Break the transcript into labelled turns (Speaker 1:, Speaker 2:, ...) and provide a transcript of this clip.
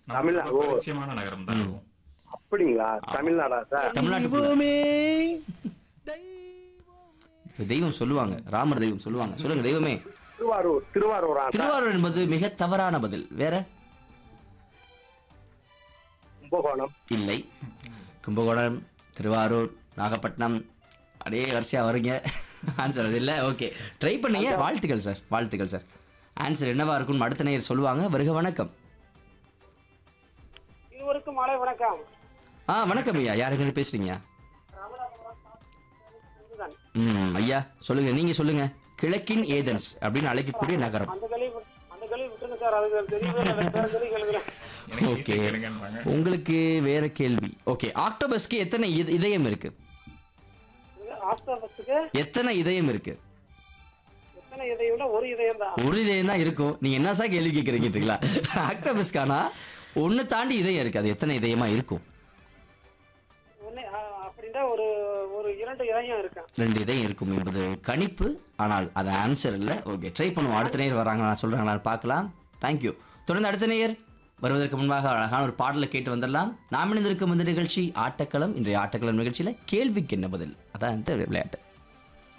Speaker 1: நமக்கு
Speaker 2: தமிழ்நா-
Speaker 1: ரொம்ப
Speaker 2: ஓ.
Speaker 1: பரிச்சயமான நகரம் தான் அதுவும்
Speaker 2: அப்படிங்களா தமிழ்நாடா சார்
Speaker 3: தமிழ்நாட்டுக்குள்ள இப்ப தெய்வம் சொல்லுவாங்க ராமர் தெய்வம் சொல்லுவாங்க சொல்லுங்க தெய்வமே
Speaker 2: திருவாரூர் திருவாரூரா சார்
Speaker 3: திருவாரூர் என்பது மிக தவறான பதில் வேற
Speaker 2: கும்பகோணம்
Speaker 3: இல்லை கும்பகோணம் திருவாரூர் நாகப்பட்டினம் அப்படியே வரிசையா வரீங்க ஆன்சர் அது இல்லை ஓகே ட்ரை பண்ணீங்க வாழ்த்துக்கள் சார் வாழ்த்துக்கள் சார் ஆன்சர் என்னவா இருக்கும்னு அடுத்த நேயர் சொல்லுவாங்க வருக வணக்கம்
Speaker 4: இருவருக்கும் மாலை வணக்கம்
Speaker 3: ஆ வணக்கம் ஐயா யாருங்க பேசுறீங்க ம் ஐயா சொல்லுங்க நீங்க சொல்லுங்க கிழக்கின் ஏதென்ஸ் அப்படின்னு அழைக்கக்கூடிய நகரம்
Speaker 4: அந்த கல்வி அந்த கல்வி விட்டுருங்க சார் அது தெரியவே இல்லை வேற கல்வி கேளுங்களேன்
Speaker 1: எனக்கு
Speaker 3: ஓகே
Speaker 1: ஈஸியா கேளுங்கன்றாங்க
Speaker 3: உங்களுக்கு வேற கேள்வி ஓகே ஆக்டோபஸ்க்கு எத்தனை இத- இதயம் இருக்கு
Speaker 4: ஆஸ்தாபத்துக்கு
Speaker 3: எத்தனை இதயம் இருக்கு
Speaker 4: எத்தனை இதயம் விட ஒரு இதயம் தான்
Speaker 3: ஒரு இதயம் தான் இருக்கும் நீங்க என்ன சார் கேள்வி கேட்குறீங்களா ஆக்டோபஸ்க்கானா ஒன்னு தாண்டி இதயம் இருக்கு அது எத்தனை இதயமா இருக்கும்
Speaker 4: ஒண்ணு ஆ, அப்படின்னா ஒரு ஒரு இரண்டு இதயம் இருக்கேன்
Speaker 3: ரெண்டு இதயம் இருக்கும் என்பது கணிப்பு ஆனால் அது ஆன்சர் இல்லை ஓகே ட்ரை பண்ணுவோம் அடுத்த நேர் வராங்க நான் சொல்றாங்களா பார்க்கலாம் தேங்க்யூ தொடர்ந்து அடுத்த நேயர் வருவதற்கு முன்பாக அழகான ஒரு பாடலை கேட்டு வந்துடலாம் நாம் இணைந்திருக்கும் இந்த நிகழ்ச்சி ஆட்டக்களம் இன்றைய ஆட்டக்களம் நிகழ்ச்சியில கேள்விக்கு என்ன பதில் அதான் இந்த விளையாட்டு